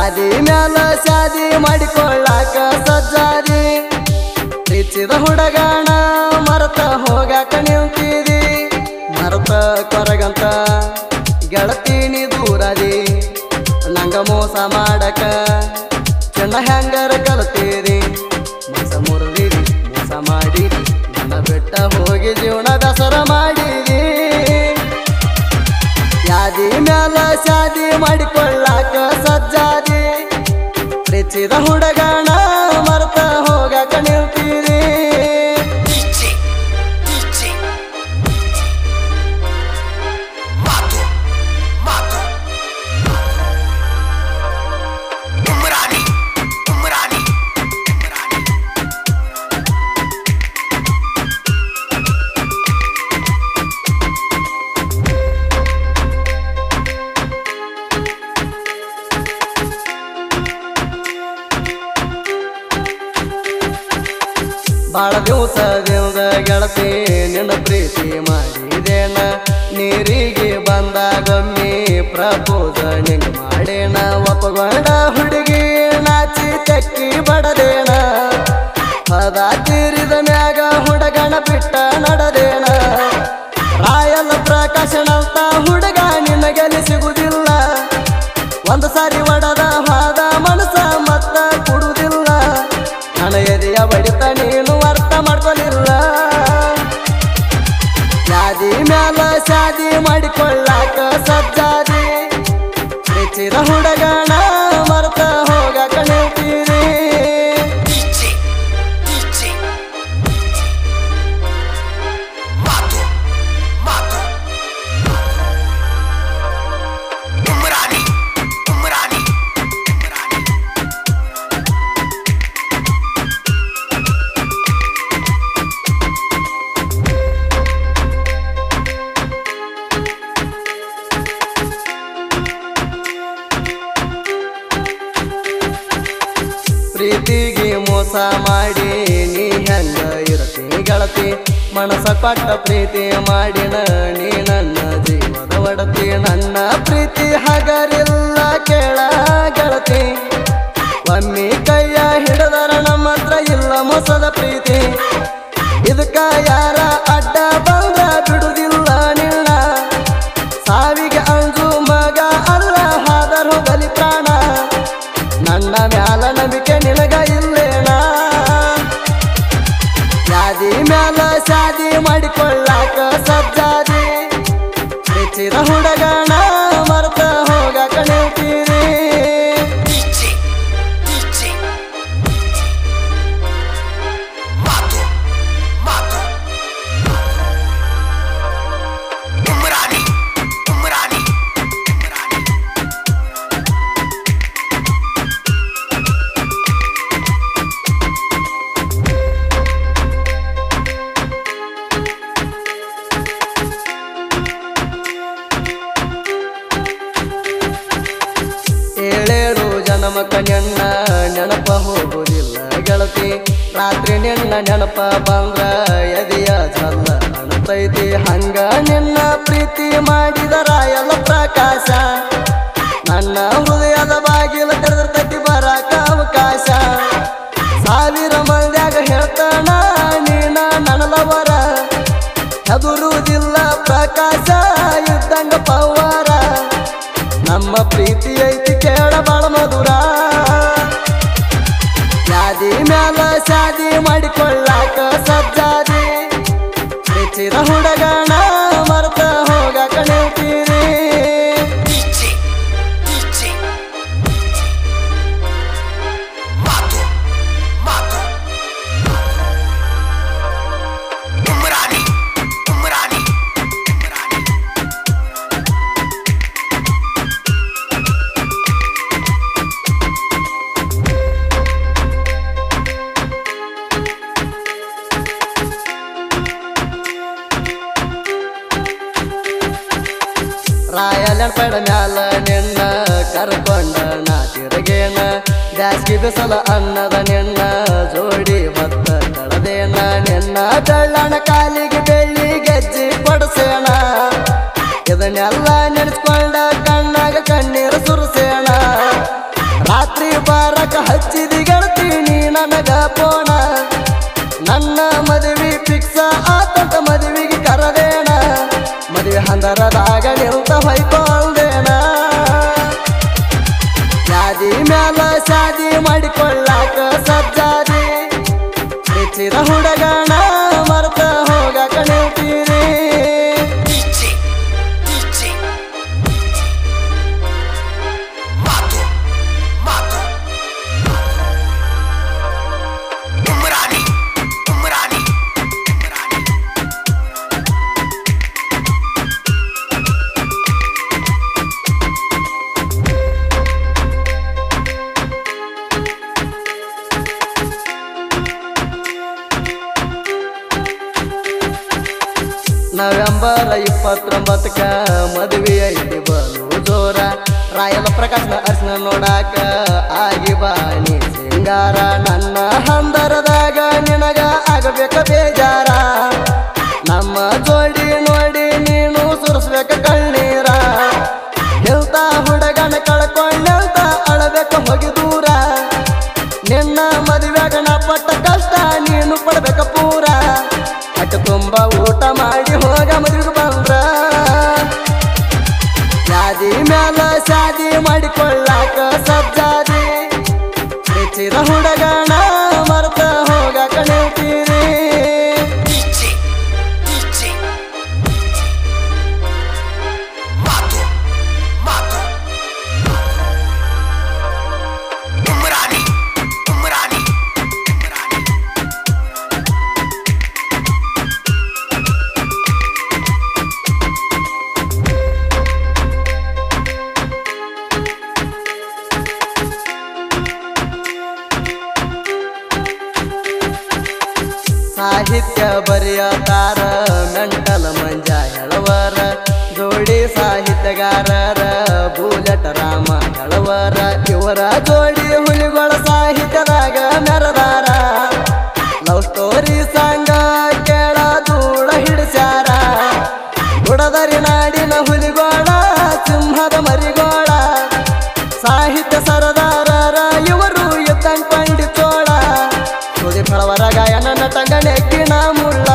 ಯಾದಿ ಮ್ಯಾಲ ಶಾದಿ ಮಾಡಿಕೊಳ್ಳಾಕ ಸಜ್ಜಾದಿ ಪ್ರೀತಿದ ಹುಡುಗಣ ಮರತ ಹೋಗಾಕ ನಿಂತಿದಿ ಮರತ ಕೊರಗಂತ ಗೆಳತೀನಿ ದೂರದಿ ನಂಗ ಮೋಸ ಮಾಡಕ ಚೆನ್ನ ಹೆಂಗರ ಕಲತೀರಿ ಮೋಸ ಮುರಿದಿರಿ ಮೋಸ ಮಾಡಿರಿ ನನ್ನ ಬೆಟ್ಟ ಹೋಗಿ ಜೀವನ ದಸರ ಮಾಡಿರಿ ಯಾದಿ ಮ್ಯಾಲ ಶಾದಿ ಮಾಡಿಕೊಳ್ಳಾಕ ಸಜ್ಜಾದಿ ಪ್ರೀತಿದ ಹುಡುಗಣ ಮರ್ತ ಹೋಗಾಕ ನಿಲ್ತೀರಿ DJ, DJ, Mato, Mato, Umrani, Umrani, Umrani. ಬಾಳ ದಿವಸದಿಂದ ಗೆಳತಿ ನಿನ್ನ ಪ್ರೀತಿ ಮಾಡಿದೇನ ನೀರಿಗೆ ಬಂದಾಗೊಮ್ಮೆ ಪ್ರಪೋಸ ನಿಂಗ ಮಾಡೇನ ಒಪ್ಪಗೊಂಡ ಹುಡುಗಿ ನಾಚಿ ತೆಕ್ಕಿ ಬಡದೇನ ಪದ ತೀರಿದ ಮ್ಯಾಗ ಹುಡುಗನ ಬಿಟ್ಟ ನಡದೇನ ರಾಯಲ ಪ್ರಕಾಶನಂತ ಹುಡುಗ ನಿನಗೆಲ್ಲಿ ಸಿಗುದಿಲ್ಲ ಒಂದು ಸಾರಿ ಒಡದ ಹಾದ ಮನಸ್ಸ ಮತ್ತ ಕೊಡುವುದಿಲ್ಲ ನನ್ನ ಎದೆಯ ಬಡಿತ ನೀನು ಅರ್ಥ ಮಾಡ್ಕೊಲಿಲ್ಲ ಶಾದಿ ಮ್ಯಾಲ ಶಾದಿ ಮಾಡಿಕೊಳ್ಳಾಕ ಸಜ್ಜಾದಿ ಪ್ರೀತಿದ ಹುಡುಗಣ ಮರ್ತ ಹೋಗಾಕ ನಿಲ್ತೀರಿ DJ, DJ, Mato, Mato, Umrani, Umrani, Umrani. ಪ್ರೀತಿಗೆ ಮೋಸ ಮಾಡಿ ನೀ ಹೆಂಗ ಇರತಿ ಗೆಳತಿ ಮನಸ ಕೊಟ್ಟ ಪ್ರೀತಿ ಮಾಡಿನ ನೀ ನನ್ನ ಜೀವದ ಒಡತಿ ನನ್ನ ಪ್ರೀತಿ ಹಗರಿಲ್ಲ ಕೇಳ ಗೆಳತಿ ಒಮ್ಮೆ ಕೈಯ ಹಿಡಿದರ ನಮ್ಮ ಹತ್ರ ಇಲ್ಲ ಮೋಸದ ಪ್ರೀತಿ ಇದಕ್ಕ ಯಾರ ಅಡ್ಡ ಬಂದ್ರ ಬಿಡುದಿಲ್ಲ ನಿನ್ನ ಸಾವಿಗೆ ಅಂಜು ಮಗ ಅಲ್ಲ ಹಾದರ್ ಹೋಗಲಿ ಪ್ರಾಣ ನನ್ನ ಮ್ಯಾಲ ನಂಬಿಕೆ ನಿನಗ ಇಲ್ಲೇನ ಶಾದಿ ಮ್ಯಾಲ ಶಾದಿ ಮಾಡಿಕೊಳ್ಳಾಕ ಸಜ್ಜಾದಿ ಪ್ರೀತಿದ ಹುಡುಗಣ ಮರ್ತ ಹೋಗಾಕ ನಿಲ್ತೀರಿ DJ, DJ, Mato, Mato, Umrani, Umrani, Umrani. ಏಳೇಳು ಜನ್ಮಕ ನೆನ್ನ ನೆನಪ ಹೋಗುದಿಲ್ಲ ಗೆಳತಿ ರಾತ್ರಿ ನಿನ್ನ ನೆನಪ ಬಂದ್ರ ಎದೆಯ ಚಲ್ಲ ಅಣತೈತಿ ಹಂಗ ನಿನ್ನ ಪ್ರೀತಿ ಮಾಡಿದ ರಾಯಲ ಪ್ರಕಾಶ ನನ್ನ ಹೃದಯದ ಬಾಗಿಲ ತೆರೆದಿರ್ತೈತಿ ಬರಾಕ ಅವಕಾಶ ಸಾವಿರ ಮಂದ್ಯಾಗ ಹೇಳ್ತಾನ ನೀನ ನನಲವರ ಎದುರುವುದಿಲ್ಲ ಪ್ರಕಾಶ ಇದ್ದಂಗ ಪವಾರ ನಮ್ಮ ಪ್ರೀತಿ ಐತಿ ಕೇಳ ಬಾಳ ಮಧುರ ಶಾದಿ ಮ್ಯಾಲ ಶಾದಿ ಮಾಡಿಕೊಳ್ಳಾಕ ಸಜ್ಜಾದಿ ಪ್ರೀತಿದ ಹುಡುಗಣ ಮರ್ತ ಹೋಗಾಕ ನಿಲ್ತೀರಿ DJ, DJ, Mato, Mato, Umrani, Umrani, Umrani. ರಾಯಲಪಡ ಮ್ಯಾಲ ನಿನ್ನ ಕರ್ಕೊಂಡ ನಾ ತಿರುಗೇನ ಬ್ಯಾಸ್ಗಿ ಬಿಸಲ ಅನ್ನದ ನಿನ್ನ ಜೋಡಿ ಮತ್ತ ಕಳದೇನ ನಿನ್ನ ಬೆಳ್ಳನ ಕಾಲಿಗೆ ಬೆಳ್ಳಿ ಗೆಜ್ಜಿ ಕೊಡಸೇಣ ಇದನ್ನೆಲ್ಲ ನೆನೆಸ್ಕೊಂಡ ಕಣ್ಣಾಗ ಕಣ್ಣೀರು ಸುರಿಸೇಣ ಅಂತ ಹೊಯ್ಕೊಂಡೇನ ಶಾದಿ ಮ್ಯಾಲ ಶಾದಿ ಮಾಡಿಕೊಳ್ಳಾಕ ಸಜ್ಜಾದಿ ಹೆಚ್ಚಿದ ಹುಡುಗಣ ಮರ್ತ ಹೋಗಕ ನಿಲ್ತೀರಿ DJ, DJ, Mato, Mato, Umrani, Umrani, Umrani. November ಇಪ್ಪತ್ತೊಂಬತ್ತಕ್ಕ ಮದುವೆ ಐತಿ ಬಲು ಜೋರ ರಾಯಲ ಪ್ರಕಾಶ್ನ ಅರ್ಶನ ನೋಡಾಕ ಆಗಿ ಬಾಣಿ ಸಿಂಗಾರ ನನ್ನ ಹಂದರದಾಗ ನಿನಗ ಆಗಬೇಕ ಬೇಜಾರ ನಮ್ಮ ಜೋಡಿ ನೋಡಿ ನೀನು ಸುರಿಸ್ಬೇಕ ಕಣ್ಣೀರ ನಿಲ್ತ ಹುಡುಗನ ಕಳ್ಕೊಂಡಂತ ಅಳಬೇಕ ಹೋಗಿ ದೂರ ನಿನ್ನ ಮದುವೆಗ ನಾ ಪಟ್ಟ ಕಷ್ಟ ನೀನು ಪಡ್ಬೇಕ ಪೂರ ಅಟ್ಟ ತುಂಬ ಊಟ ಮಾಡಿ ಹೋಗ ಮದುವೆಗೆ ಬಂದ್ರ ಶಾದಿ ಮ್ಯಾಲ ಶಾದಿ ಮಾಡಿಕೊಳ್ಳಾಕ ಸಜ್ಜಾದಿ ಹೆಚ್ಚಿದ ಹುಡುಗಣ ಮರ್ತ ಹೋಗಕ ನಿಲ್ತೀರಿ DJ, DJ, Mato, Mato, Umrani, Umrani, Umrani. ಸಾಹಿತ್ಯ ಬರೆಯತಾರ ಮೆಂಟಲ್ ಮಂಜ ಹೇಳವರ ಜೋಡಿ ಸಾಹಿತ್ಯಗಾರರ ಬೂಲೆಟ ರಾಮ ಹೇಳವರ ಇವರ ಜೋಡಿ ಹುಲಿಗಳ ಸಾಹಿತ್ಯದಾಗ ಮೆರದಾರ ಲವ್ ಸ್ಟೋರಿ ಸಾಂಗ ಕೇಳ ದೂಡ ಹಿಡಿಸ್ಯಾರ ಗುಡದರಿ ನಾಡಿನ ಹುಲಿಗೋಳ ಸಿಂಹದ ಮರಿಗೋಳ ಸಾಹಿತ್ಯ ಸರದಾರರ ಇವರು ಇದ್ದಂಗ್ ಪಂಡಿತೋಳ ಸುದಿ ಫಳವರ ಗಾಯನ ನಟಂಗ ನೆಕ್ಕಿನ ಮುಳ್ಳ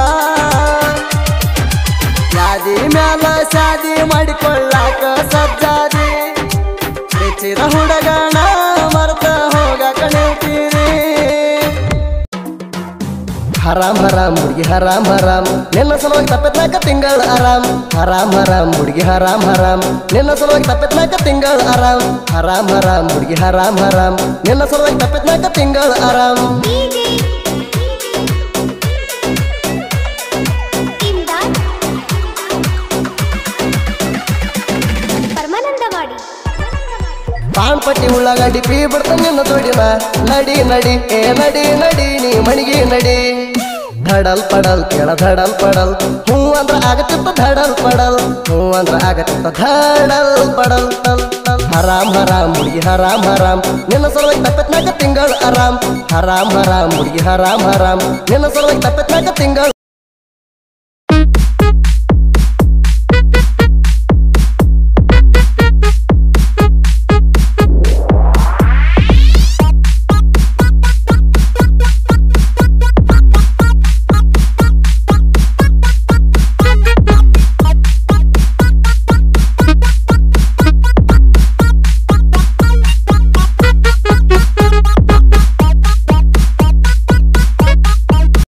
ಶಾದಿ ಮ್ಯಾಲ ಶಾದಿ ಮಾಡಿಕೊಳ್ಳಾಕ ಸಜ್ಜಾದಿ ಹೆಚ್ಚಿದ ಹುಡುಗಣ ಮರ್ತ ಹೋಗಕ ನಿಲ್ತೀರಿ ಹರಾಮ್ ಹರಾಮ್ ಹುಡುಗಿ ಹರಾಮ್ ಹರಾಮ್ ನಿನ್ನ ಸಲುವಾಗಿ ತಪ್ಪತ್ನಾಕ ತಿಂಗಳ ಆರಾಮ್ ಹರಾಮ್ ಹರಾಮ್ ಹುಡುಗಿ ಹರಾಮ್ ಹರಾಮ್ ನಿನ್ನ ಸಲುವಾಗಿ ತಪ್ಪತ್ನಾಕ ತಿಂಗಳ ಆರಾಮ್ ಹರಾಮ್ ಹರಾಮ್ ಹುಡುಗಿ ಹರಾಮ್ ಹರಾಮ್ ನಿನ್ನ ಸಲುವಾಗಿ ತಪ್ಪತ್ನಾಕ ತಿಂಗಳ ಆರಾಮ್ ಇಮ್ದಾದ್ ಪರಮಾನಂದವಾಡಿ ಪಾನ್ ಪಟ್ಟಿ ಉಳ್ಳಾಗಡ್ಡಿ ಪೀ ಬಿಡ್ತ ನಿನ್ನ ದುಡಿನ ನಡಿ ನಡಿ ಏ ನಡಿ ನಡಿ ನೀ ಮಣಿಗೆ ನಡಿ ಧಡಲ್ ಪಡಲ್ ಕೇಳ ಧಡಲ್ ಪಡಲ್ ಹೂ ಅಂದ್ರ ಆಗತ್ತಿತ್ತ ಧಡಲ್ ಪಡಲ್ ಹೂ ಅಂದ್ರ ಆಗತ್ತಿತ್ತ ಧಡಲ್ ಪಡಲ್ ಟಲ್ ಟಲ್ ಹರಾಮ್ ಹರಾಮ್ ಹುಡುಗಿ ಹರಾಮ್ ಹರಾಮ್ ನಿನ್ನ ಸಲುವಾಗಿ ತಪ್ಪತ್ನಾಕ ತಿಂಗಳ ಆರಾಮ್ ಹರಾಮ್ ಹರಾಮ್ ಹುಡುಗಿ ಹರಾಮ್ ಹರಾಮ್ ನಿನ್ನ ಸಲುವಾಗಿ ತಪ್ಪತ್ನಾಕ ತಿಂಗಳ